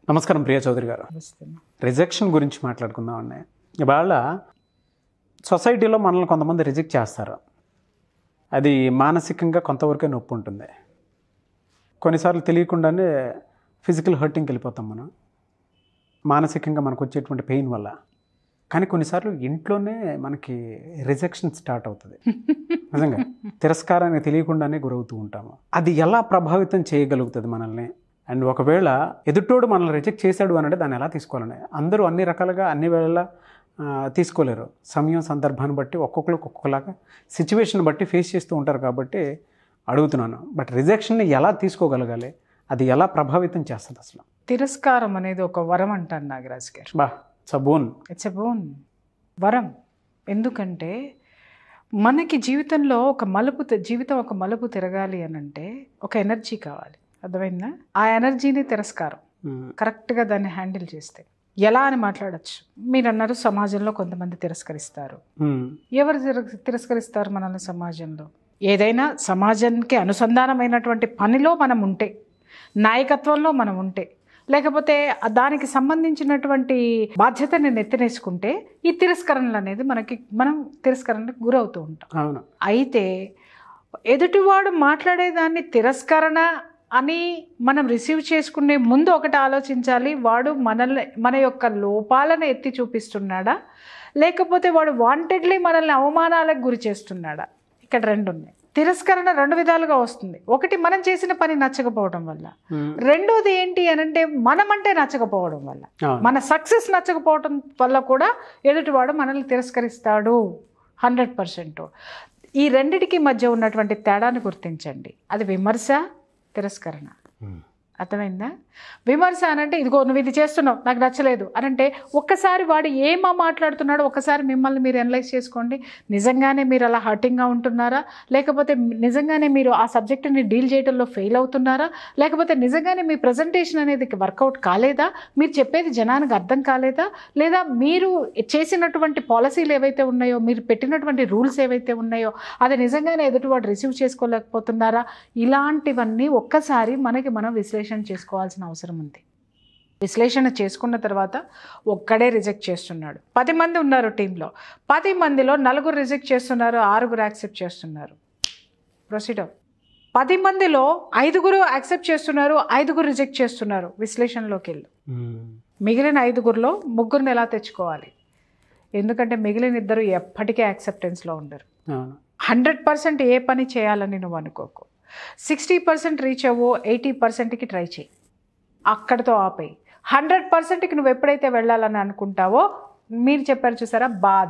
నమస్కారం ప్రియ చౌదరి గారు వస్తుంది రిజెక్షన్ గురించి మాట్లాడుకుందాం అండి ఇవాళ సొసైటీలో మనల్ని కొంతమంది రిజెక్ట్ చేస్తారు అది మానసికంగా కొంతవరకే నొప్పి ఉంటుంది కొన్నిసార్లు తెలియకుండానే ఫిజికల్ హర్టింగ్కి వెళ్ళిపోతాం మనం మానసికంగా మనకు వచ్చేటువంటి పెయిన్ వల్ల కానీ కొన్నిసార్లు ఇంట్లోనే మనకి రిజెక్షన్ స్టార్ట్ అవుతుంది నిజంగా తిరస్కారానికి తెలియకుండానే గురవుతూ ఉంటాము అది ఎలా ప్రభావితం చేయగలుగుతుంది మనల్ని అండ్ ఒకవేళ ఎదుటోడు మనల్ని రిజెక్ట్ చేశాడు అనంటే దాన్ని ఎలా తీసుకోవాలని అందరూ అన్ని రకాలుగా అన్ని వేళ తీసుకోలేరు సమయం సందర్భాన్ని బట్టి ఒక్కొక్కరికి ఒక్కొక్కలాగా సిచ్యువేషన్ బట్టి ఫేస్ చేస్తూ ఉంటారు కాబట్టి అడుగుతున్నాను బట్ రిజెక్షన్ని ఎలా తీసుకోగలగాలి అది ఎలా ప్రభావితం చేస్తుంది అసలు తిరస్కారం అనేది ఒక వరం అంటాను నాగరాజ్ గారు బా సబూన్ ఇట్స్ ఎ బోన్ వరం ఎందుకంటే మనకి జీవితంలో ఒక మలుపు తి- జీవితం ఒక మలుపు తిరగాలి అని అంటే ఒక ఎనర్జీ కావాలి అర్థమైందా ఆ ఎనర్జీని తిరస్కారం కరెక్ట్గా దాన్ని హ్యాండిల్ చేస్తే ఎలా అని మాట్లాడచ్చు మీరు అన్నారు సమాజంలో కొంతమంది తిరస్కరిస్తారు ఎవరు తిర- తిరస్కరిస్తారు మనల్ని సమాజంలో ఏదైనా సమాజానికి అనుసంధానమైనటువంటి పనిలో మనం ఉంటే నాయకత్వంలో మనం ఉంటే లేకపోతే ఆ దానికి సంబంధించినటువంటి బాధ్యతని నెత్తినేసుకుంటే ఈ తిరస్కరణలు అనేది మనకి మనం తిరస్కరణకు గురవుతూ ఉంటాం అవును అయితే ఎదుటివాడు మాట్లాడేదాన్ని తిరస్కరణ అని మనం రిసీవ్ చేసుకునే ముందు ఒకటి ఆలోచించాలి వాడు మనల్ని మన యొక్క లోపాలను ఎత్తి చూపిస్తున్నాడా లేకపోతే వాడు వాంటెడ్లీ మనల్ని అవమానాలకు గురి చేస్తున్నాడా ఇక్కడ రెండు ఉన్నాయి తిరస్కరణ రెండు విధాలుగా వస్తుంది ఒకటి మనం చేసిన పని నచ్చకపోవడం వల్ల మ్మ్. రెండోది ఏంటి అనంటే మనమంటే నచ్చకపోవడం వల్ల అవును మన సక్సెస్ నచ్చకపోవడం వల్ల కూడా ఎదుటివాడు మనల్ని తిరస్కరిస్తాడు హండ్రెడ్ పర్సెంట్ ఈ రెండిటికి మధ్య ఉన్నటువంటి తేడాను గుర్తించండి అది విమర్శ తిరస్కరణ మ్మ్. అర్థమైందా విమర్శ అనంటే ఇదిగో నువ్వు ఇది చేస్తున్నావు నాకు నచ్చలేదు అనంటే ఒక్కసారి వాడు ఏమా మాట్లాడుతున్నాడో ఒక్కసారి మిమ్మల్ని మీరు అనలైజ్ చేసుకోండి నిజంగానే మీరు అలా హర్టింగ్గా ఉంటున్నారా లేకపోతే నిజంగానే మీరు ఆ సబ్జెక్టుని డీల్ చేయడంలో ఫెయిల్ అవుతున్నారా లేకపోతే నిజంగానే మీ ప్రజెంటేషన్ అనేది వర్కౌట్ కాలేదా మీరు చెప్పేది జనానికి అర్థం కాలేదా లేదా మీరు చేసినటువంటి పాలసీలు ఏవైతే ఉన్నాయో మీరు పెట్టినటువంటి రూల్స్ ఏవైతే ఉన్నాయో అది నిజంగానే ఎదుటివాడు రిసీవ్ చేసుకోలేకపోతున్నారా ఇలాంటివన్నీ ఒక్కసారి మనకి మనం విశ్లేషణ చేసుకోవాల్సిన అవసరం ఉంది విశ్లేషణ చేసుకున్న తర్వాత ఒక్కడే రిజెక్ట్ చేస్తున్నాడు పది మంది ఉన్నారు టీంలో పది మందిలో నలుగురు రిజెక్ట్ చేస్తున్నారు ఆరుగురు యాక్సెప్ట్ చేస్తున్నారు ప్రొసీడర్ పది మందిలో ఐదుగురు యాక్సెప్ట్ చేస్తున్నారు ఐదుగురు రిజెక్ట్ చేస్తున్నారు విశ్లేషణలోకి వెళ్ళి మ్మ్. మిగిలిన ఐదుగురిలో ముగ్గురిని ఎలా తెచ్చుకోవాలి ఎందుకంటే మిగిలిన ఇద్దరు ఎప్పటికీ యాక్సెప్టెన్స్లో ఉండరు అవును హండ్రెడ్ పర్సెంట్ ఏ పని చేయాలని నువ్వు అనుకోకు సిక్స్టీ పర్సెంట్ రీచ్ అవ్వో ఎయిటీ పర్సెంట్కి ట్రై చేయి అక్కడితో ఆపేయి హండ్రెడ్ పర్సెంట్కి నువ్వు ఎప్పుడైతే వెళ్ళాలని అనుకుంటావో మీరు చెప్పారు చూసారా బాధ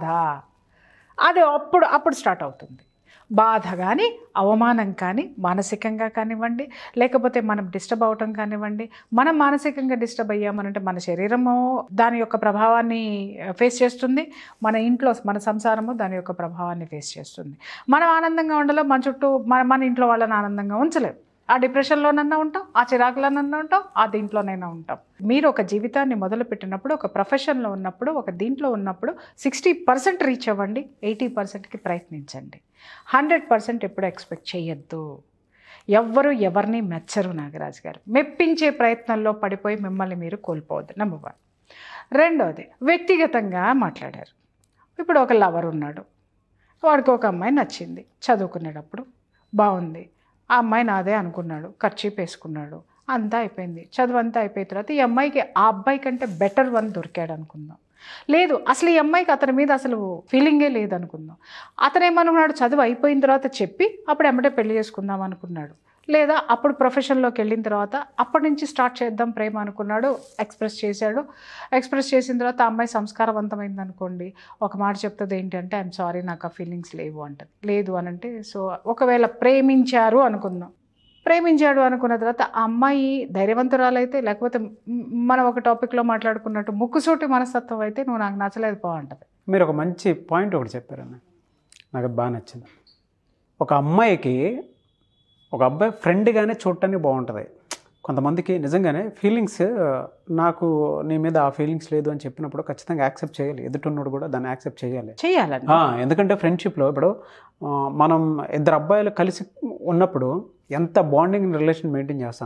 అది అప్పుడు అప్పుడు స్టార్ట్ అవుతుంది బాధ కానీ అవమానం కానీ మానసికంగా కానివ్వండి లేకపోతే మనం డిస్టర్బ్ అవటం కానివ్వండి మనం మానసికంగా డిస్టర్బ్ అయ్యామనంటే మన శరీరము దాని యొక్క ప్రభావాన్ని ఫేస్ చేస్తుంది మన ఇంట్లో మన సంసారము దాని యొక్క ప్రభావాన్ని ఫేస్ చేస్తుంది మనం ఆనందంగా ఉండాలో మన చుట్టూ మన మన ఇంట్లో వాళ్ళని ఆనందంగా ఉంచలేం ఆ డిప్రెషన్లోనన్నా ఉంటాం ఆ చిరాకులోనన్నా ఉంటాం ఆ దీంట్లోనైనా ఉంటాం మీరు ఒక జీవితాన్ని మొదలుపెట్టినప్పుడు ఒక ప్రొఫెషన్లో ఉన్నప్పుడు ఒక దీంట్లో ఉన్నప్పుడు సిక్స్టీ పర్సెంట్ రీచ్ అవ్వండి ఎయిటీ పర్సెంట్కి ప్రయత్నించండి హండ్రెడ్ పర్సెంట్ ఎప్పుడు ఎక్స్పెక్ట్ చేయొద్దు ఎవ్వరు ఎవరిని మెచ్చరు నాగరాజు గారు మెప్పించే ప్రయత్నంలో పడిపోయి మిమ్మల్ని మీరు కోల్పోవద్దు నెంబర్ వన్ రెండోది వ్యక్తిగతంగా మాట్లాడారు ఇప్పుడు ఒక లవర్ ఉన్నాడు వాడికి ఒక అమ్మాయి నచ్చింది చదువుకునేటప్పుడు బాగుంది ఆ అమ్మాయి నాదే అనుకున్నాడు ఖర్చు వేసుకున్నాడు అంతా అయిపోయింది చదువు అంతా అయిపోయిన తర్వాత ఈ అమ్మాయికి ఆ అబ్బాయి కంటే బెటర్ వన్ దొరికాడు అనుకుందాం లేదు అసలు ఈ అమ్మాయికి అతని మీద అసలు ఫీలింగే లేదనుకుందాం అతను ఏమనుకున్నాడు చదువు అయిపోయిన తర్వాత చెప్పి అప్పుడు ఎమ్మటే పెళ్లి చేసుకుందాం అనుకున్నాడు లేదా అప్పుడు ప్రొఫెషన్లోకి వెళ్ళిన తర్వాత అప్పటి నుంచి స్టార్ట్ చేద్దాం ప్రేమ అనుకున్నాడు ఎక్స్ప్రెస్ చేశాడు ఎక్స్ప్రెస్ చేసిన తర్వాత ఆ అమ్మాయి సంస్కారవంతమైంది అనుకోండి ఒక మాట చెప్తుంది ఏంటంటే ఐఎమ్ సారీ నాకు ఆ ఫీలింగ్స్ లేవు అంటది లేదు అని అంటే సో ఒకవేళ ప్రేమించారు అనుకుందాం ప్రేమించాడు అనుకున్న తర్వాత ఆ అమ్మాయి ధైర్యవంతురాలైతే లేకపోతే మ్- మనం ఒక టాపిక్లో మాట్లాడుకున్నట్టు ముక్కుసూటి మనస్తత్వం అయితే నువ్వు నాకు నచ్చలేదు బాగుంటుంది మీరు ఒక మంచి పాయింట్ ఒకటి చెప్పారన్న నాకు అది బాగా నచ్చింది ఒక అమ్మాయికి ఒక అబ్బాయి ఫ్రెండ్గానే చూడటానికి బాగుంటుంది కొంతమందికి నిజంగానే ఫీలింగ్స్ నాకు నీ మీద ఆ ఫీలింగ్స్ లేదు అని చెప్పినప్పుడు ఖచ్చితంగా యాక్సెప్ట్ చేయాలి ఎదుటిన్నోడు కూడా దాన్ని యాక్సెప్ట్ చేయాలి చెయ్యాలని ఆ, ఎందుకంటే ఫ్రెండ్షిప్లో ఇప్పుడు ఆ, మనం ఇద్దరు అబ్బాయిలు కలిసి ఉన్నప్పుడు ఎంత బాండింగ్ రిలేషన్ మెయింటైన్ చేస్తామో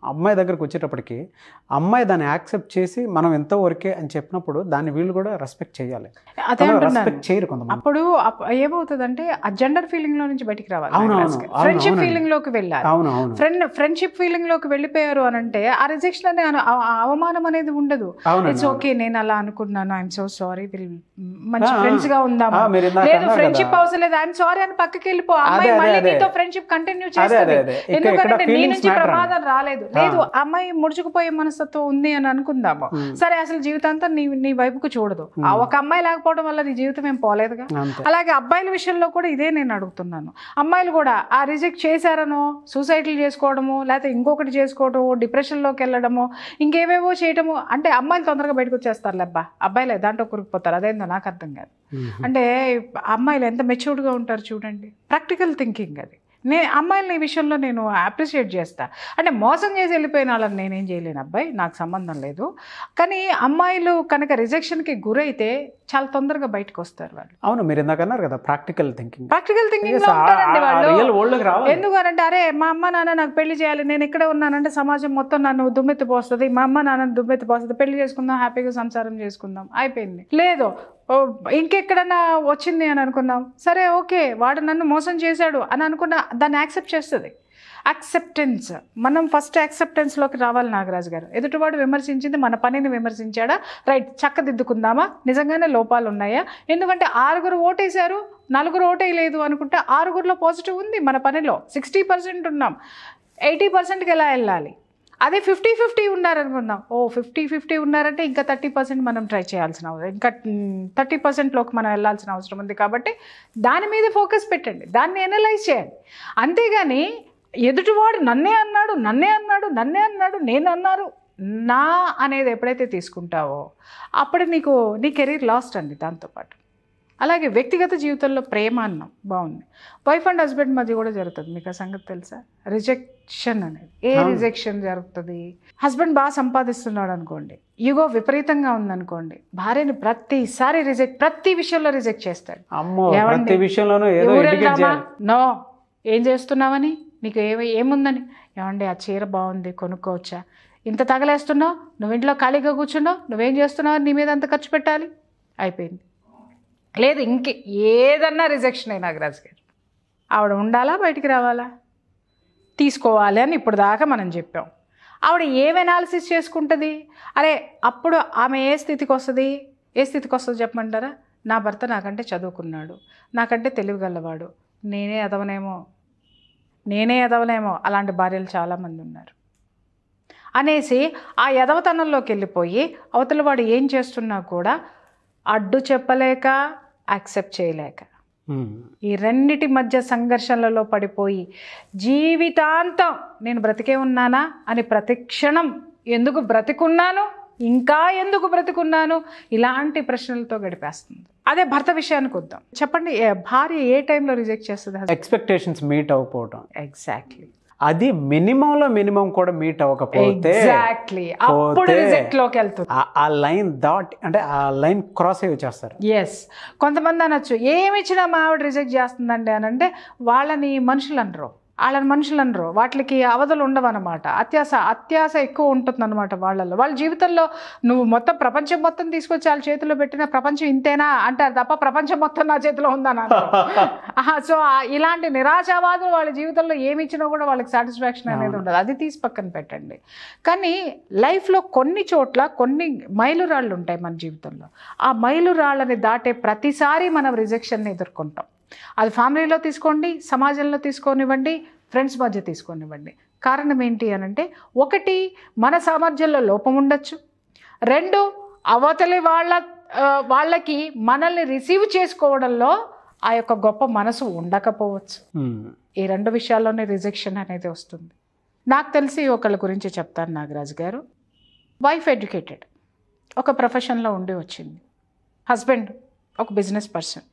అమ్మాయి దగ్గరకు వచ్చేటప్పటికి అమ్మాయి దాన్ని యాక్సెప్ట్ చేసి మనం ఎంతో వరకే అని చెప్పినప్పుడు దాన్ని వీళ్ళు కూడా రెస్పెక్ట్ చేయాలి అదే అంటున్నాను రెస్పెక్ట్ చేయరు కొంతమంది అప్పుడు అప్- ఏమవుతుందంటే ఆ జెండర్ ఫీలింగ్ లో నుంచి బయటికి రావాలి అవును, అవును, అవును, ఫ్రెండ్షిప్ అవునండి. ఫీలింగ్ లోకి వెళ్ళాలి అవును అవును ఫ్రెండ్ ఫ్రెండ్షిప్ ఫీలింగ్ లోకి వెళ్ళిపోయారు అని అంటే ఆ రిజెక్షన్ అనే అన- ఆ- ఆ అవమానం అనేది ఉండదు అవునండి ఇట్స్ ఓకే నేను అలా అనుకున్నాను ఐఎమ్ సో సారీ విల్ మంచి ఆ, ఫ్రెండ్స్ గా ఉందాము ఆ, మీరు ఇందాక లేదు అన్నారు ఫ్రెండ్షిప్ కదా. అవసరం లేదు ఐఎమ్ సారీ అని పక్కకి వెళ్ళిపో అమ్మాయి అదే, మళ్ళీ అదే. నీతో ఫ్రెండ్షిప్ కంటిన్యూ అదే అదే చేస్తుంది అదే ఇక్కడ ఇక్కడ ఎందుకంటే నీ ఫీలింగ్స్ నుంచి మ్యాటర్ ప్రమాదం రాలేదు లేదు అమ్మాయి ముడుచుకుపోయే మనస్తత్వం ఉంది అని అనుకుందాము సరే అసలు జీవితాంతం నీ నీ వైపుకు చూడదు ఆ ఒక అమ్మాయి లేకపోవడం వల్ల నీ జీవితం ఏం పోలేదుగా అంతే అలాగే అబ్బాయిల విషయంలో కూడా ఇదే నేను అడుగుతున్నాను అమ్మాయిలు కూడా ఆ రిజెక్ట్ చేశారనో సూసైడ్లు చేసుకోవడము లేకపోతే ఇంకొకటి చేసుకోవడము డిప్రెషన్లోకి వెళ్ళడము ఇంకేవేవో చేయడము అంటే అమ్మాయిలు తొందరగా బయటకు వచ్చేస్తారు లేబ్బా అబ్బాయిలే దాంట్లో కురికిపోతారు అదేందో నాకు అర్థం కాదు మ్మ్. అంటే అమ్మాయిలు ఎంత మెచ్యూర్డ్గా ఉంటారు చూడండి ప్రాక్టికల్ థింకింగ్ అది నేను అమ్మాయిల ఈ విషయంలో నేను అప్రిషియేట్ చేస్తా అంటే మోసం చేసి వెళ్ళిపోయిన వాళ్ళని నేనేం చేయలేను అబ్బాయి నాకు సంబంధం లేదు కానీ అమ్మాయిలు కనుక రిజెక్షన్కి గురైతే చాలా తొందరగా బయటకు వస్తారు వాళ్ళు అవును మీరు ఇందాక అన్నారు కదా ప్రాక్టికల్ థింకింగ్ ప్రాక్టికల్ థింకింగ్ లో ఉంటారండి వాళ్ళు రియల్ వరల్డ్కి రావాలి ఎందుకనంటే అరే మా అమ్మ నాన్న నాకు పెళ్లి చేయాలి నేను ఇక్కడే ఉన్నానంటే సమాజం మొత్తం నన్ను దుమ్మెత్తి పోస్తుంది మా అమ్మ నాన్న దుమ్మెత్తి పోస్తుంది పెళ్లి చేసుకుందాం హ్యాపీగా సంసారం చేసుకుందాం అయిపోయింది లేదు ఓ, ఇంకెక్కడన్నా వచ్చింది అని అనుకుందాం సరే ఓకే వాడు నన్ను మోసం చేశాడు అని అనుకున్న దాన్ని యాక్సెప్ట్ చేస్తుంది యాక్సెప్టెన్స్ మనం ఫస్ట్ యాక్సెప్టెన్స్లోకి రావాలి నాగరాజు గారు ఎదుటివాడు విమర్శించింది మన పనిని విమర్శించాడా రైట్ చక్కదిద్దుకుందామా నిజంగానే లోపాలు ఉన్నాయా ఎందుకంటే ఆరుగురు ఓటేశారు నలుగురు ఓటేయలేదు అనుకుంటే ఆరుగురిలో పాజిటివ్ ఉంది మన పనిలో సిక్స్టీ పర్సెంట్ ఉన్నాం ఎయిటీ పర్సెంట్కి ఎలా వెళ్ళాలి అదే ఫిఫ్టీ ఫిఫ్టీ ఉన్నారనుకుందాం ఓ ఫిఫ్టీ ఫిఫ్టీ ఉన్నారంటే ఇంకా థర్టీ పర్సెంట్ మనం ట్రై చేయాల్సిన అవసరం ఇంకా థర్టీ పర్సెంట్లోకి మనం వెళ్ళాల్సిన అవసరం ఉంది కాబట్టి దాని మీద ఫోకస్ పెట్టండి దాన్ని ఎనలైజ్ చేయండి అంతేగాని ఎదుటివాడు నన్నే అన్నాడు నన్నే అన్నాడు నన్నే అన్నాడు నేను అన్నారు నా అనేది ఎప్పుడైతే తీసుకుంటావో అప్పుడు నీకు నీ కెరీర్ లాస్ట్ అండి దాంతోపాటు అలాగే వ్యక్తిగత జీవితంలో ప్రేమ అన్నాం బాగుంది వైఫ్ అండ్ హస్బెండ్ మధ్య కూడా జరుగుతుంది మీకు ఆ సంగతి తెలుసా రిజెక్షన్ అనేది ఏ అవును. రిజెక్షన్ జరుగుతుంది హస్బెండ్ బాగా సంపాదిస్తున్నాడు అనుకోండి యుగో విపరీతంగా ఉందనుకోండి భార్యని ప్రతిసారి రిజెక్ట్ ప్రతి విషయంలో రిజెక్ట్ చేస్తాడు అమ్మో ఏమండి? ప్రతి విషయంలోనూ ఏదో ఊరు ఇండికేట్ వెళ్దామా? చేయాలి నో ఏం చేస్తున్నావని నీకు ఏ ఏముందని ఏమండి ఆ చీర బాగుంది కొనుక్కోవచ్చా ఇంత తగలేస్తున్నావు నువ్వు ఇంట్లో ఖాళీగా కూర్చున్నావు నువ్వేం చేస్తున్నావు నీ మీద అంత ఖర్చు పెట్టాలి అయిపోయింది లేదు ఇంకే ఏదన్నా రిజెక్షన్ అయినా నాగరాజు గారు ఆవిడ ఉండాలా బయటికి రావాలా తీసుకోవాలి అని ఇప్పుడు దాకా మనం చెప్పాం ఆవిడ ఏం ఎనాలిసిస్ చేసుకుంటుంది అరే అప్పుడు ఆమె ఏ స్థితికి వస్తుంది ఏ స్థితికి వస్తుంది చెప్పమంటారా నా భర్త నాకంటే చదువుకున్నాడు నాకంటే తెలివిగలవాడు నేనే ఎదవనేమో నేనే ఎదవనేమో అలాంటి భార్యలు చాలామంది ఉన్నారు అనేసి ఆ ఎదవతనంలోకి వెళ్ళిపోయి అవతల వాడు ఏం చేస్తున్నా కూడా అడ్డు చెప్పలేక యాక్సెప్ట్ చేయలేక మ్మ్. ఈ రెండిటి మధ్య సంఘర్షణలలో పడిపోయి జీవితాంతం నేను బ్రతికే ఉన్నానా అని ప్రతి క్షణం ఎందుకు బ్రతికున్నాను ఇంకా ఎందుకు బ్రతికున్నాను ఇలాంటి ప్రశ్నలతో గడిపేస్తుంది అదే భర్త విషయానికి వద్దాం చెప్పండి ఏ- భార్య ఏ టైంలో రిజెక్ట్ చేస్తుంది ఎక్స్పెక్టేషన్స్ మీట్ అవ్వకపోవటం ఎగ్జాక్ట్లీ అది మినిమంలో మినిమం కూడా మీట్ అవ్వకపోతే ఎగ్జాక్ట్లీ అప్పుడు పోతే- రిజెక్ట్ లోకి వెళ్తుంది ఆ- ఆ లైన్ దాట్ అంటే ఆ లైన్ క్రాస్ అయ్యి వచ్చేస్తారు ఎస్ కొంతమంది అనొచ్చు ఏమి ఇచ్చినా మా ఆవిడ రిజెక్ట్ చేస్తుందండి అని అంటే వాళ్ళని మనుషులు అనరు వాళ్ళని మనుషులు అనరు వాటికి అవధులు ఉండవన్నమాట అత్యాస అత్యాస ఎక్కువ ఉంటుందన్నమాట వాళ్ళల్లో వాళ్ళ జీవితంలో నువ్వు మొత్తం ప్రపంచం మొత్తం తీసుకొచ్చి వాళ్ళ చేతిలో పెట్టిన ప్రపంచం ఇంతేనా అంటారు తప్ప ప్రపంచం మొత్తం నా చేతిలో ఉందని అనరు. ఆహా, సో ఆ- ఇలాంటి నిరాశావాదులు వాళ్ళ జీవితంలో ఏమి ఇచ్చినా కూడా వాళ్ళకి సాటిస్ఫాక్షన్ అనేది ఉండదు అది తీసి పక్కన పెట్టండి కానీ లైఫ్లో కొన్ని చోట్ల కొన్ని మైలురాళ్ళు ఉంటాయి మన జీవితంలో ఆ మైలురాళ్ళని దాటే ప్రతిసారి మనం రిజెక్షన్ని ఎదుర్కొంటాం అది ఫ్యామిలీలో తీసుకోండి సమాజంలో తీసుకోనివ్వండి ఫ్రెండ్స్ మధ్య తీసుకోనివ్వండి కారణం ఏంటి అని అంటే ఒకటి మన సామర్థ్యంలో లోపం ఉండొచ్చు రెండు అవతలి వాళ్ళ ఆ, వాళ్ళకి మనల్ని రిసీవ్ చేసుకోవడంలో ఆ యొక్క గొప్ప మనసు ఉండకపోవచ్చు మ్మ్. ఈ రెండు విషయాల్లోనే రిజెక్షన్ అనేది వస్తుంది నాకు తెలిసి ఒకళ్ళ గురించి చెప్తాను నాగరాజు గారు వైఫ్ ఎడ్యుకేటెడ్ ఒక ప్రొఫెషన్లో ఉండి వచ్చింది హస్బెండ్ ఒక బిజినెస్ పర్సన్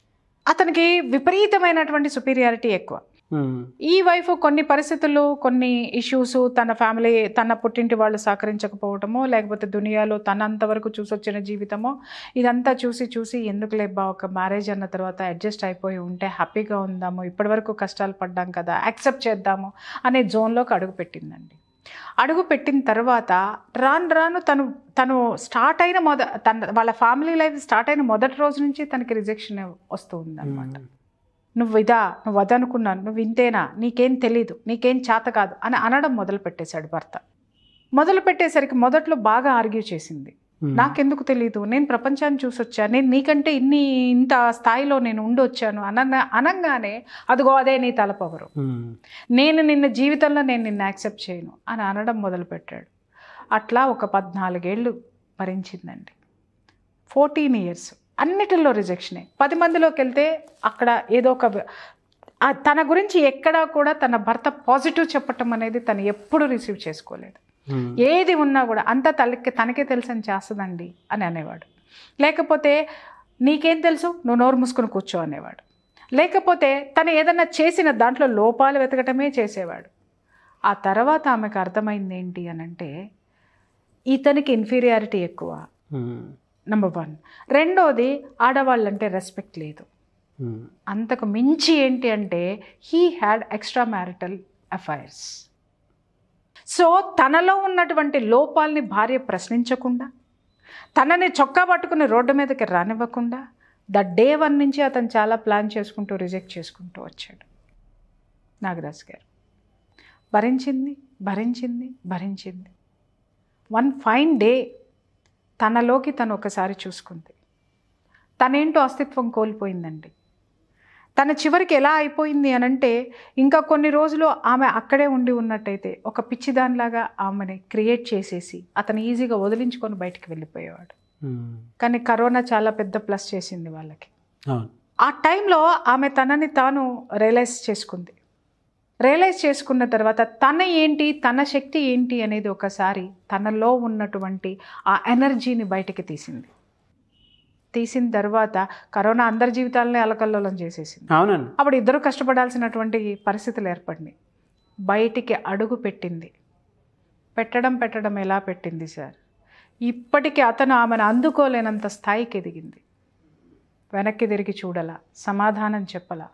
అతనికి విపరీతమైనటువంటి సుపీరియారిటీ ఎక్కువ మ్మ్. ఈ వైఫ్ కొన్ని పరిస్థితులు కొన్ని ఇష్యూస్ తన ఫ్యామిలీ తన పుట్టింటి వాళ్ళు సహకరించకపోవటమో లేకపోతే దునియాలో తనంతవరకు చూసొచ్చిన జీవితమో ఇదంతా చూసి చూసి ఎందుకు లేబ్బా ఒక మ్యారేజ్ అన్న తర్వాత అడ్జస్ట్ అయిపోయి ఉంటే హ్యాపీగా ఉందాము ఇప్పటివరకు కష్టాలు పడ్డాం కదా యాక్సెప్ట్ చేద్దాము అనే జోన్లోకి అడుగు పెట్టిందండి అడుగు పెట్టిన తర్వాత రాను రాను తను తను స్టార్ట్ అయిన మొద తన వాళ్ళ ఫ్యామిలీ లైఫ్ స్టార్ట్ అయిన మొదటి రోజు నుంచి తనకి రిజెక్షన్ వస్తూ ఉందన్నమాట నువ్వు ఇదా నువ్వు అదనుకున్నాను నువ్వు ఇంతేనా నీకేం తెలీదు నీకేం చేత కాదు అని అనడం మొదలు పెట్టేశాడు భర్త మొదలు పెట్టేసరికి మొదట్లో బాగా ఆర్గ్యూ చేసింది నాకెందుకు తెలియదు నేను ప్రపంచాన్ని చూసొచ్చా నేను నీకంటే ఇన్ని ఇంత స్థాయిలో నేను ఉండొచ్చాను అన అనగానే అదిగో అదే నీ తలపవరు నేను నిన్న జీవితంలో నేను నిన్ను యాక్సెప్ట్ చేయను అని అనడం మొదలుపెట్టాడు అట్లా ఒక పద్నాలుగేళ్ళు భరించిందండి ఫోర్టీన్ ఇయర్స్ అన్నిటిలో రిజెక్షనే పది మందిలోకి వెళ్తే అక్కడ ఏదో ఒక ఆ తన గురించి ఎక్కడా కూడా తన భర్త పాజిటివ్ చెప్పటం అనేది తను ఎప్పుడు రిసీవ్ చేసుకోలేదు ఏది ఉన్నా కూడా అంతా తనకి తనకే తెలుసని చేస్తుందండి అని అనేవాడు లేకపోతే నీకేం తెలుసు నువ్వు నోరు మూసుకుని కూర్చో అనేవాడు లేకపోతే తను ఏదన్నా చేసిన దాంట్లో లోపాలు వెతకటమే చేసేవాడు ఆ తర్వాత ఆమెకు అర్థమైంది ఏంటి అని అంటే ఇతనికి ఇన్ఫీరియారిటీ ఎక్కువ నెంబర్ వన్ రెండోది ఆడవాళ్ళంటే రెస్పెక్ట్ లేదు అంతకు మించి ఏంటి అంటే he had extra marital affairs so తనలో ఉన్నటువంటి లోపాలని భార్య ప్రశ్నించకుండా తనని చొక్కా పట్టుకుని రోడ్డు మీదకి రానివ్వకుండా ద డే వన్ నుంచి అతను చాలా ప్లాన్ చేసుకుంటూ రిజెక్ట్ చేసుకుంటూ వచ్చాడు నాగరాజ్ గారు భరించింది భరించింది భరించింది వన్ ఫైన్ డే తనలోకి తను ఒకసారి చూసుకుంది తనేంటో అస్తిత్వం కోల్పోయిందండి తన చివరికి ఎలా అయిపోయింది అని అంటే ఇంకా కొన్ని రోజులు ఆమె అక్కడే ఉండి ఉన్నట్టయితే ఒక పిచ్చిదానిలాగా ఆమెని క్రియేట్ చేసేసి అతను ఈజీగా వదిలించుకొని బయటికి వెళ్ళిపోయేవాడు కానీ కరోనా చాలా పెద్ద ప్లస్ చేసింది వాళ్ళకి అవును ఆ టైంలో ఆమె తనని తాను రియలైజ్ చేసుకుంది రియలైజ్ చేసుకున్న తర్వాత తన ఏంటి తన శక్తి ఏంటి అనేది ఒకసారి తనలో ఉన్నటువంటి ఆ ఎనర్జీని బయటికి తీసింది తీసిన తర్వాత కరోనా అందరి జీవితాలని అలకల్లోలం చేసేసింది అవునండి అప్పుడు ఇద్దరు కష్టపడాల్సినటువంటి పరిస్థితులు ఏర్పడినాయి బయటికి అడుగు పెట్టింది పెట్టడం పెట్టడం ఎలా పెట్టింది సార్ ఇప్పటికీ అతను ఆమెను అందుకోలేనంత స్థాయికి ఎదిగింది వెనక్కి తిరిగి చూడలా సమాధానం చెప్పలా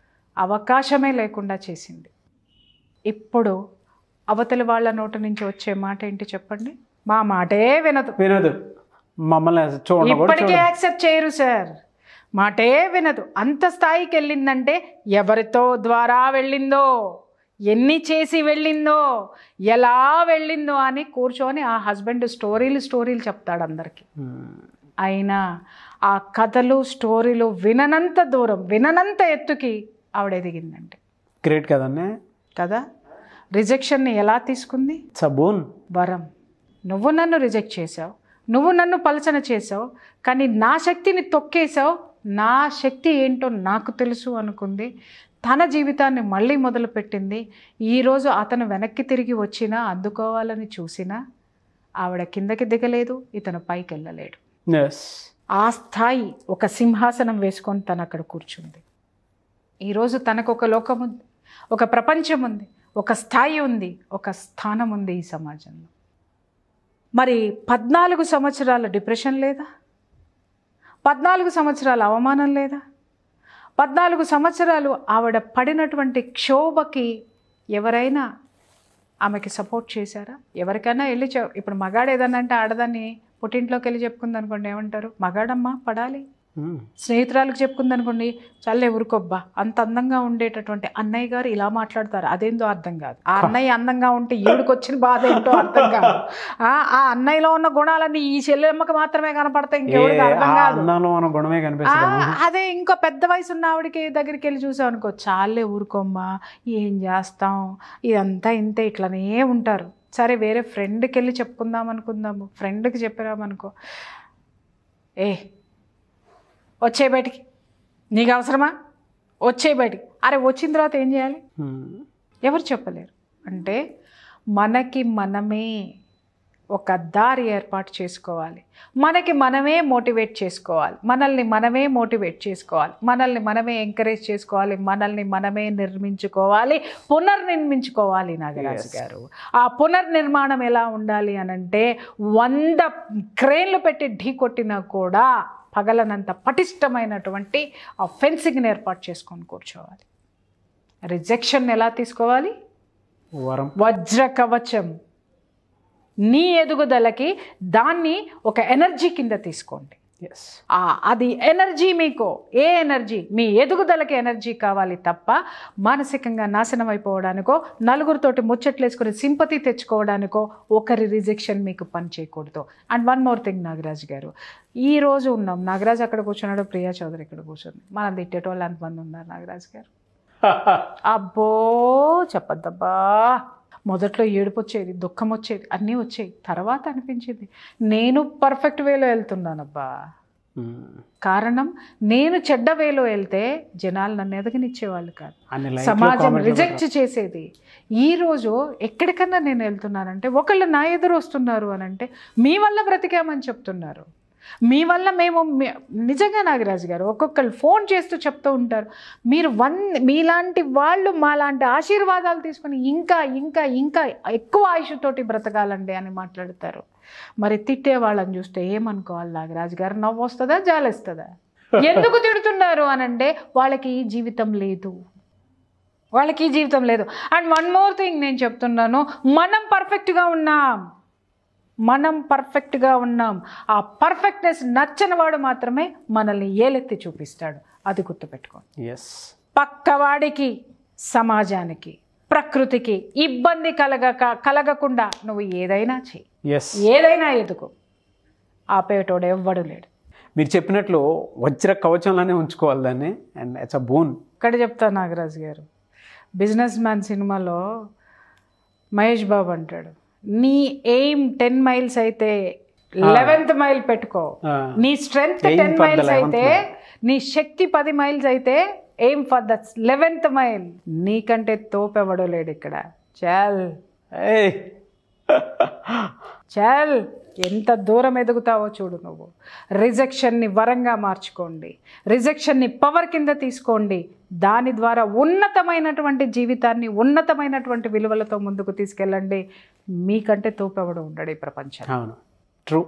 అవకాశమే లేకుండా చేసింది ఇప్పుడు అవతలి వాళ్ళ నోటి నుంచి వచ్చే మాట ఏంటి చెప్పండి మా మాటే వినదు వినోదు మమ్మల్ని చూడండి కూడా ఇప్పటికే యాక్సెప్ట్ చేయరు సార్ మాటే వినదు అంత స్థాయికి వెళ్ళిందంటే ఎవరితో ద్వారా వెళ్ళిందో ఎన్ని చేసి వెళ్ళిందో ఎలా వెళ్ళిందో అని కూర్చొని ఆ హస్బెండ్ స్టోరీలు స్టోరీలు చెప్తాడు అందరికీ అయినా ఆ కథలు స్టోరీలు విననంత దూరం విననంత ఎత్తుకి ఆవిడ ఎదిగిందండి గ్రేట్ కదండి కదా రిజెక్షన్ని ఎలా తీసుకుంది సబూన్ వరం నువ్వు నన్ను రిజెక్ట్ చేసావు నువ్వు నన్ను పలచన చేసావు కానీ నా శక్తిని తొక్కేసావు నా శక్తి ఏంటో నాకు తెలుసు అనుకుంది తన జీవితాన్ని మళ్ళీ మొదలుపెట్టింది ఈరోజు అతను వెనక్కి తిరిగి వచ్చినా అందుకోవాలని చూసినా ఆవిడ కిందకి దిగలేదు ఇతను పైకి వెళ్ళలేడు ఎస్ ఆ స్థాయి ఒక సింహాసనం వేసుకొని తను అక్కడ కూర్చుంది ఈరోజు తనకు ఒక లోకం ఉంది ఒక ప్రపంచం ఉంది ఒక స్థాయి ఉంది ఒక స్థానం ఉంది ఈ సమాజంలో మరి పద్నాలుగు సంవత్సరాల డిప్రెషన్ లేదా పద్నాలుగు సంవత్సరాల అవమానం లేదా పద్నాలుగు సంవత్సరాలు ఆవిడ పడినటువంటి క్షోభకి ఎవరైనా ఆమెకి సపోర్ట్ చేశారా ఎవరికైనా వెళ్ళి చె- ఇప్పుడు మగాడు ఏదన్నా అంటే ఆడదాన్ని పుట్టింట్లోకి వెళ్ళి చెప్పుకుంది అనుకోండి ఏమంటారు మగాడమ్మా పడాలి స్నేహితురాలకు చెప్పుకుంది అనుకోండి చల్లే ఊరుకోబ్బా అంత అందంగా ఉండేటటువంటి అన్నయ్య గారు ఇలా మాట్లాడతారు అదేందో అర్థం కాదు ఆ అన్నయ్య అందంగా ఉంటే ఈవిడికి వచ్చిన బాధ ఏంటో అర్థం కాదు ఆ ఆ అన్నయ్యలో ఉన్న గుణాలన్నీ ఈ చెల్లెమ్మకి మాత్రమే కనపడతాయి ఇంకెవరికి అర్థం కాదు అందంలో మన గుణమే ఆ, కనిపిస్తుంది అదే ఇంకో పెద్ద వయసు ఉన్న ఆవిడకి దగ్గరికి వెళ్ళి చూసాం అనుకో చాలే ఊరుకోమ్మా ఏం చేస్తాం ఇదంతా ఇంతే ఇట్లనే ఉంటారు సరే వేరే ఫ్రెండ్కి వెళ్ళి చెప్పుకుందాం అనుకుందాము ఫ్రెండ్కి చెప్పినామనుకో ఏ వచ్చే బయటికి నీకు అవసరమా వచ్చే బయటికి అరే వచ్చిన తర్వాత ఏం చేయాలి ఎవరు చెప్పలేరు అంటే మనకి మనమే ఒక దారి ఏర్పాటు చేసుకోవాలి మనకి మనమే మోటివేట్ చేసుకోవాలి మనల్ని మనమే మోటివేట్ చేసుకోవాలి మనల్ని మనమే ఎంకరేజ్ చేసుకోవాలి మనల్ని మనమే నిర్మించుకోవాలి పునర్నిర్మించుకోవాలి నాగరాజు Yes. గారు ఆ పునర్నిర్మాణం ఎలా ఉండాలి అని అంటే వంద క్రేన్లు పెట్టి ఢీ కొట్టినా కూడా పగలనంత పటిష్టమైనటువంటి ఆ ఫెన్సింగ్ని ఏర్పాటు చేసుకొని కూర్చోవాలి రిజెక్షన్ ఎలా తీసుకోవాలి వరం వజ్ర కవచం నీ ఎదుగుదలకి దాన్ని ఒక ఎనర్జీ కింద తీసుకోండి ఎస్ ఆ, అది ఎనర్జీ మీకు ఏ ఎనర్జీ మీ ఎదుగుదలకి ఎనర్జీ కావాలి తప్ప మానసికంగా నాశనం అయిపోవడానికో నలుగురితోటి ముచ్చట్లేసుకుని సింపతి తెచ్చుకోవడానికో ఒకరి రిజెక్షన్ మీకు పని చేయకూడదు and one more thing Nagaraj గారు ఈ రోజు ఉన్నాం నాగరాజ్ అక్కడ కూర్చున్నాడు ప్రియా చౌదరి ఇక్కడ కూర్చుంది మనం తిట్టేటోళ్ళు అంతమంది ఉన్నారు నాగరాజ్ గారు అబ్బో చెప్పద్దబ్బా మొదట్లో ఏడుపు వచ్చేది దుఃఖం వచ్చేది అన్నీ వచ్చేవి తర్వాత అనిపించింది నేను పర్ఫెక్ట్ వేలో వెళ్తున్నానబ్బా కారణం నేను చెడ్డ వేలో వెళ్తే జనాలు నన్ను ఎదగనిచ్చేవాళ్ళు కాదు అన్ని లైఫ్ సమాజం రిజెక్ట్ చేసేది ఈ రోజు ఎక్కడికన్నా నేను వెళ్తున్నానంటే ఒకళ్ళు నా ఎదురు వస్తున్నారు అని అంటే మీ వల్ల బ్రతికామని చెప్తున్నారు మీ వల్ల మేము మీ- నిజంగా నాగరాజు గారు ఒక్కొక్కరు ఫోన్ చేస్తూ చెప్తూ ఉంటారు మీరు వన్ మీలాంటి వాళ్ళు మాలాంటి ఆశీర్వాదాలు తీసుకొని ఇంకా ఇంకా ఇంకా ఎక్కువ ఆయుషతోటి బ్రతకాలండి అని మాట్లాడతారు మరి తిట్టే వాళ్ళని చూస్తే ఏమనుకోవాలి నాగరాజు గారు నవ్వు వస్తుందా జాలేస్తుందా ఎందుకు తిడుతున్నారు అని అంటే వాళ్ళకి ఈ జీవితం లేదు వాళ్ళకి ఈ జీవితం లేదు అండ్ వన్ మోర్ థింగ్ నేను చెప్తున్నాను మనం పర్ఫెక్ట్గా ఉన్నాం మనం పర్ఫెక్ట్గా ఉన్నాం ఆ పర్ఫెక్ట్నెస్ నచ్చని వాడు మాత్రమే మనల్ని ఏలెత్తి చూపిస్తాడు అది గుర్తుపెట్టుకోండి ఎస్ పక్కవాడికి సమాజానికి ప్రకృతికి ఇబ్బంది కలగక కలగకుండా నువ్వు ఏదైనా చెయ్యి ఎస్ ఏదైనా ఎదుగు ఆపేటోడు ఎవ్వడు లేడు మీరు చెప్పినట్లు వజ్ర కవచంలానే ఉంచుకోవాలి దాన్ని అండ్ ఇట్స్ అ బోన్ ఇక్కడ చెప్తా నాగరాజు గారు బిజినెస్ మ్యాన్ సినిమాలో మహేష్ బాబు అంటాడు నీ ఎయిమ్ టెన్ మైల్స్ అయితే లెవెన్త్ మైల్ పెట్టుకో నీ strength Aim ten for the miles 11th అయితే నీ శక్తి పది మైల్స్ అయితే aim for the eleventh mile నీకంటే తోపెవడో లేడు ఇక్కడ చాల్ ఏయ్ చాల్ ఎంత దూరం ఎదుగుతావో చూడు నువ్వు రిజెక్షన్ని వరంగా మార్చుకోండి రిజెక్షన్ని పవర్ కింద తీసుకోండి దాని ద్వారా ఉన్నతమైనటువంటి జీవితాన్ని ఉన్నతమైనటువంటి విలువలతో ముందుకు తీసుకెళ్ళండి మీకంటే తోపెవడు ఉండడు ఈ ప్రపంచం అవును true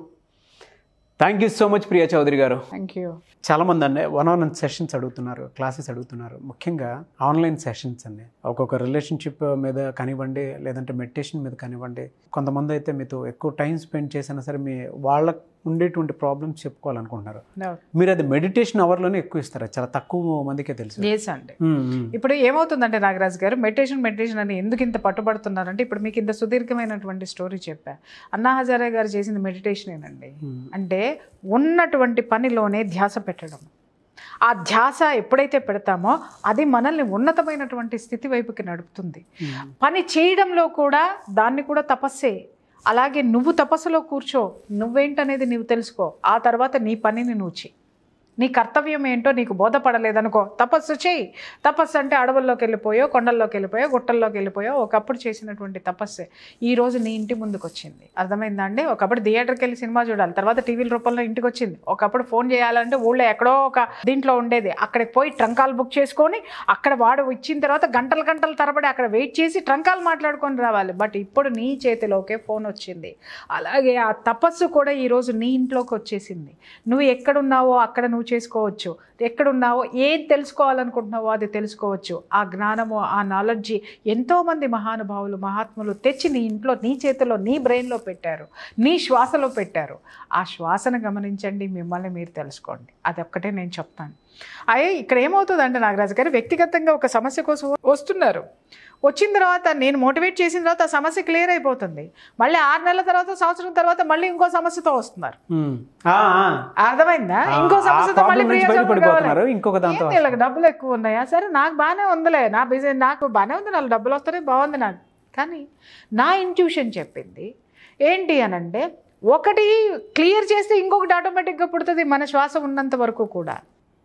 thank you so much Priya Chowdary గారు థ్యాంక్ యూ చాలామంది అండి వన్ ఆన్ వన్ సెషన్స్ అడుగుతున్నారు క్లాసెస్ అడుగుతున్నారు ముఖ్యంగా ఆన్లైన్ సెషన్స్ అండి ఒక్కొక్క రిలేషన్షిప్ మీద కానివ్వండి లేదంటే మెడిటేషన్ మీద కానివ్వండి కొంతమంది అయితే మీతో ఎక్కువ టైం స్పెండ్ చేసినా సరే మీ వాళ్ళకు ఉండేటువంటి ప్రాబ్లమ్స్ చెప్పుకోవాలనుకుంటున్నారు మీరు అది మెడిటేషన్ అవర్లోనే ఎక్కువ ఇస్తారు చాలా తక్కువ మందికే తెలుసు ఎస్ అండి మ్మ్, మ్మ్. ఇప్పుడు ఏమవుతుందంటే నాగరాజ్ గారు మెడిటేషన్ మెడిటేషన్ అని ఎందుకు ఇంత పట్టుబడుతున్నారంటే ఇప్పుడు మీకు ఇంత సుదీర్ఘమైనటువంటి స్టోరీ చెప్పా అన్నా హజారే గారు చేసింది మెడిటేషనేనండి మ్మ్. అంటే ఉన్నటువంటి పనిలోనే ధ్యాస పెట్టడం ఆ ధ్యాస ఎప్పుడైతే పెడతామో అది మనల్ని ఉన్నతమైనటువంటి స్థితి వైపుకి నడుపుతుంది మ్మ్. పని చేయడంలో కూడా దాన్ని కూడా తపస్సే అలాగే నువ్వు తపస్సులో కూర్చో నువ్వేంటనేది నువ్వు తెలుసుకో ఆ తర్వాత నీ పనిని నువ్వు చెయ్యి నీ కర్తవ్యం ఏంటో నీకు బోధపడలేదనుకో తపస్సు చేయి తపస్సు అంటే అడవుల్లోకి వెళ్ళిపోయో కొండల్లోకి వెళ్ళిపోయో గుట్టల్లోకి వెళ్ళిపోయో ఒకప్పుడు చేసినటువంటి తపస్సే ఈ రోజు నీ ఇంటి ముందుకు వచ్చింది అర్థమైందా అండి ఒకప్పుడు థియేటర్కి వెళ్ళి సినిమా చూడాలి తర్వాత టీవీల రూపంలో ఇంటికి వచ్చింది ఒకప్పుడు ఫోన్ చేయాలంటే ఊళ్ళో ఎక్కడో ఒక దీంట్లో ఉండేది అక్కడికి పోయి ట్రంకాలు బుక్ చేసుకొని అక్కడ వాడు ఇచ్చిన తర్వాత గంటల గంటల తరబడి అక్కడ వెయిట్ చేసి ట్రంకాలు మాట్లాడుకొని రావాలి బట్ ఇప్పుడు నీ చేతిలోకే ఫోన్ వచ్చింది అలాగే ఆ తపస్సు కూడా ఈరోజు నీ ఇంట్లోకి వచ్చేసింది నువ్వు ఎక్కడున్నావో అక్కడ నువ్వు చేసుకోవచ్చు ఎక్కడున్నావో ఏం తెలుసుకోవాలనుకుంటున్నావో అది తెలుసుకోవచ్చు ఆ జ్ఞానము ఆ నాలెడ్జి ఎంతోమంది మహానుభావులు మహాత్ములు తెచ్చి నీ ఇంట్లో నీ చేతిలో నీ బ్రెయిన్లో పెట్టారు నీ శ్వాసలో పెట్టారు ఆ శ్వాసను గమనించండి మిమ్మల్ని మీరు తెలుసుకోండి అదొక్కటే నేను చెప్తాను అయ్యే ఇక్కడ ఏమవుతుందంటే నాగరాజు గారు వ్యక్తిగతంగా ఒక సమస్య కోసం వస్తున్నారు వచ్చిన తర్వాత నేను మోటివేట్ చేసిన తర్వాత ఆ సమస్య క్లియర్ అయిపోతుంది మళ్ళీ ఆరు నెలల తర్వాత సంవత్సరం తర్వాత మళ్ళీ ఇంకో సమస్యతో వస్తున్నారు మ్మ్. ఆ, ఆ. అర్థమైందా ఆ, ఇంకో ఆ సమస్యతో problem మళ్ళీ నుంచి ప్రియ చోప్రా బయటపడిపోతున్నారు. కావాలి. ఇంకొక దాంతో ఏంటి వీళ్ళకి డబ్బులు ఎక్కువ ఉన్నాయా సరే నాకు బాగానే ఉందిలే నా బిజినెస్ నాకు బాగానే ఉంది నాకు డబ్బులు వస్తాయి బాగుంది నాకు కానీ నా ఇంట్యూషన్ చెప్పింది ఏంటి అని అంటే ఒకటి క్లియర్ చేస్తే ఇంకొకటి ఆటోమేటిక్గా పుడుతుంది మన శ్వాస ఉన్నంత వరకు కూడా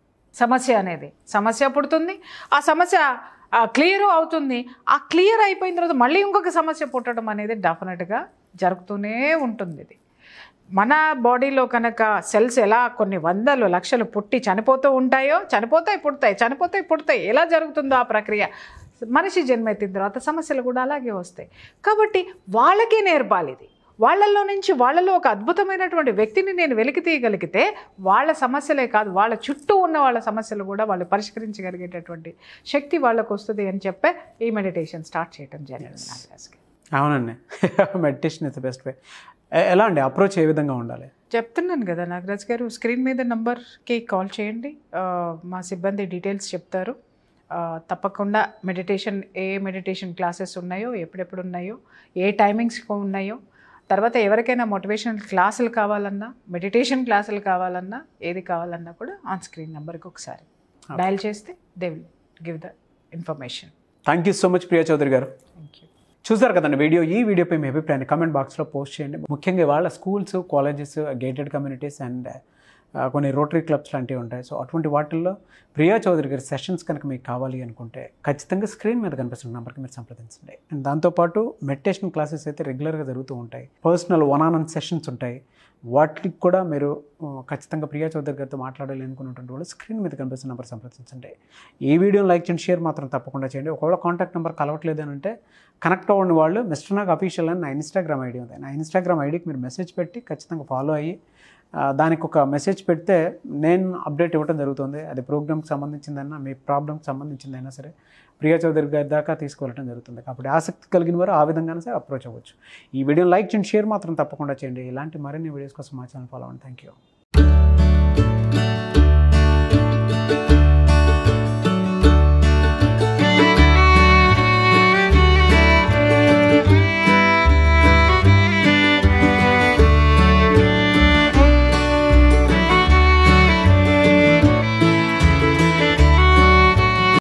సమస్య అనేది సమస్య పుడుతుంది ఆ సమస్య క్లియర్ అవుతుంది ఆ క్లియర్ అయిపోయిన తర్వాత మళ్ళీ ఇంకొక సమస్య పుట్టడం అనేది డెఫినెట్గా జరుగుతూనే ఉంటుంది ఇది మన బాడీలో కనుక సెల్స్ ఎలా కొన్ని వందలు లక్షలు పుట్టి చనిపోతూ ఉంటాయో చనిపోతాయి పుడతాయి చనిపోతాయి పుడతాయి ఎలా జరుగుతుందో ఆ ప్రక్రియ మనిషి జన్మెత్తిన తర్వాత సమస్యలు కూడా అలాగే వస్తాయి కాబట్టి వాళ్ళకే నేర్పాలి ఇది వాళ్ళల్లో నుంచి వాళ్ళలో ఒక అద్భుతమైనటువంటి వ్యక్తిని నేను వెలికి తీయగలిగితే వాళ్ళ సమస్యలే కాదు వాళ్ళ చుట్టూ ఉన్న వాళ్ళ సమస్యలు కూడా వాళ్ళు పరిష్కరించగలిగేటటువంటి శక్తి వాళ్ళకు వస్తుంది అని చెప్పే ఈ మెడిటేషన్ స్టార్ట్ చేయడం జరిగింది నాగరాజ్కి అవునండి meditation is the best way ఎలా అండి అప్రోచ్ ఏ విధంగా ఉండాలి చెప్తున్నాను కదా నాగరాజ్ గారు స్క్రీన్ మీద నంబర్కి కాల్ చేయండి ఆ, మా సిబ్బంది డీటెయిల్స్ చెప్తారు ఆ, తప్పకుండా మెడిటేషన్ ఏ మెడిటేషన్ క్లాసెస్ ఉన్నాయో ఎప్పుడెప్పుడు ఉన్నాయో ఏ టైమింగ్స్ ఉన్నాయో తర్వాత ఎవరికైనా మోటివేషనల్ క్లాసులు కావాలన్నా మెడిటేషన్ క్లాసులు కావాలన్నా ఏది కావాలన్నా కూడా ఆన్ స్క్రీన్ నెంబర్కి ఒకసారి డయల్ చేస్తే they will give the information thank you so much Priya Chowdary గారు థ్యాంక్ యూ చూసారు కదండి వీడియో ఈ వీడియోపై మీ అభిప్రాయాన్ని కమెంట్ బాక్స్లో పోస్ట్ చేయండి ముఖ్యంగా వాళ్ళ schools colleges gated communities and కొన్ని రోటరీ క్లబ్స్ లాంటివి ఉంటాయి సో అటువంటి వాటిల్లో ప్రియా చౌదరి గారి సెషన్స్ కనుక మీకు కావాలి అనుకుంటే ఖచ్చితంగా స్క్రీన్ మీద కనిపిస్తున్న నెంబర్కి మీరు సంప్రదించండి అండ్ దాంతోపాటు మెడిటేషన్ క్లాసెస్ అయితే రెగ్యులర్గా జరుగుతూ ఉంటాయి personal one on one sessions ఉంటాయి వాటికి కూడా మీరు ఆ, ఖచ్చితంగా ప్రియా చౌదరి గారితో మాట్లాడాలి అనుకున్నటువంటి వాళ్ళు స్క్రీన్ మీద కనిపిస్తున్న నెంబర్ సంప్రదించండి ఈ వీడియోని లైక్ చేయండి షేర్ మాత్రం తప్పకుండా చేయండి ఒకవేళ కాంటాక్ట్ నెంబర్ కలవట్లేదు అని అంటే కనెక్ట్ అవ్వండి వాళ్ళు మిస్టర్ నాగ్ అఫీషియల్ అని నా ఇన్స్టాగ్రామ్ ఐడి ఉంది నా ఇన్స్టాగ్రామ్ ఐడికి మీరు మెసేజ్ పెట్టి ఖచ్చితంగా ఫాలో అయ్యి ఆ, దానికి ఒక మెసేజ్ పెడితే నేను అప్డేట్ ఇవ్వడం జరుగుతుంది అది ప్రోగ్రామ్కి సంబంధించిందైనా మీ ప్రాబ్లమ్కి సంబంధించిందైనా సరే ప్రియా చౌదరి గారి దాకా తీసుకువెళ్ళడం జరుగుతుంది కాబట్టి ఆసక్తి కలిగిన వారు ఆ విధంగానే సరే అప్రోచ్ అవ్వచ్చు ఈ వీడియోని లైక్ చేయండి షేర్ మాత్రం తప్పకుండా చేయండి ఇలాంటి మరిన్ని వీడియోస్ కోసం మా ఛానల్ ఫాలో అవ్వండి థ్యాంక్ యూ